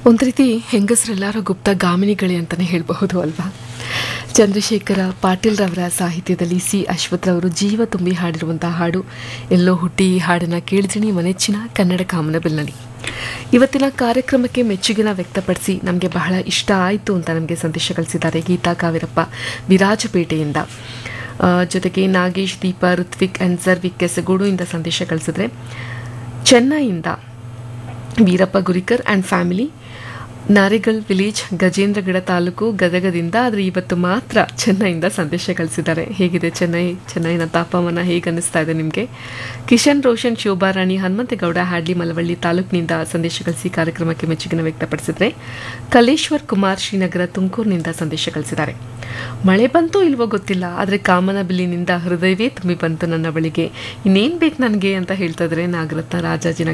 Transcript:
ಒಂದು ರೀತಿ ಹೆಂಗಸರೆಲ್ಲರೂ ಗುಪ್ತ ಗಾಮಿನಿಗಳೇ ಅಂತಲೇ ಹೇಳಬಹುದು ಅಲ್ವಾ ಚಂದ್ರಶೇಖರ ಪಾಟೀಲ್ ರವರ ಸಾಹಿತ್ಯದಲ್ಲಿ ಸಿ ಅಶ್ವಥ್ರವರು ಜೀವ ತುಂಬಿ ಹಾಡಿರುವಂತಹ ಹಾಡು ಎಲ್ಲೋ ಹುಟ್ಟಿ ಈ ಹಾಡನ್ನು ಕೇಳಿದಿನಿ ಮನೆಚ್ಚಿನ ಕನ್ನಡ ಕಾಮನಬಿಲ್ನಲ್ಲಿ ಇವತ್ತಿನ ಕಾರ್ಯಕ್ರಮಕ್ಕೆ ಮೆಚ್ಚುಗೆನ ವ್ಯಕ್ತಪಡಿಸಿ ನಮಗೆ ಬಹಳ ಇಷ್ಟ ಆಯಿತು ಅಂತ ನಮಗೆ ಸಂದೇಶ ಕಳಿಸಿದ್ದಾರೆ ಗೀತಾ ಕಾವೇರಪ್ಪ ವಿರಾಜಪೇಟೆಯಿಂದ ಆ, ಜೊತೆಗೆ ನಾಗೇಶ್ ದೀಪ ಋತ್ವಿಕ್ ಆ್ಯಂಡ್ ಸರ್ವಿಕ್ ಕೆಸಗೂಡು ಇಂದ ಸಂದೇಶ ಕಳಿಸಿದ್ರೆ ಚೆನ್ನೈಯಿಂದ Veerappa Gurikar and family Narigal village Gajendragad taluk ಗದಗದಿಂದ ಆದರೆ ಇವತ್ತು ಮಾತ್ರ ಚೆನ್ನೈಯಿಂದ ಸಂದೇಶ ಕಳಿಸಿದ್ದಾರೆ ಹೇಗಿದೆ ಚೆನ್ನೈ ಚೆನ್ನೈನ ತಾಪಮಾನ ಹೇಗೆ ಅನ್ನಿಸ್ತಾ ಇದೆ ನಿಮಗೆ ಕಿಶನ್ ರೋಷನ್ ಶೋಭಾರಾಣಿ ಹನುಮಂತೇಗೌಡ ಹ್ಯಾಡ್ಲಿ ಮಲವಳ್ಳಿ ತಾಲೂಕಿನಿಂದ ಸಂದೇಶ ಕಳಿಸಿ ಕಾರ್ಯಕ್ರಮಕ್ಕೆ ಮೆಚ್ಚುಗೆನ ವ್ಯಕ್ತಪಡಿಸಿದ್ರೆ ಕಲೇಶ್ವರ್ ಕುಮಾರ್ ಶ್ರೀನಗರ ತುಮಕೂರಿನಿಂದ ಸಂದೇಶ ಕಳಿಸಿದ್ದಾರೆ ಮಳೆ ಬಂತೋ ಇಲ್ವೋ ಗೊತ್ತಿಲ್ಲ ಆದರೆ ಕಾಮನಬಿಲ್ಲಿನಿಂದ ಹೃದಯವೇ ತುಂಬಿ ಬಂತು ನನ್ನ ಬಳಿಗೆ ಇನ್ನೇನು ಬೇಕು ನನಗೆ ಅಂತ ಹೇಳ್ತಾ ಇದ್ರೆ ನಾಗರತ್ನ ರಾಜಾಜಿನಗರ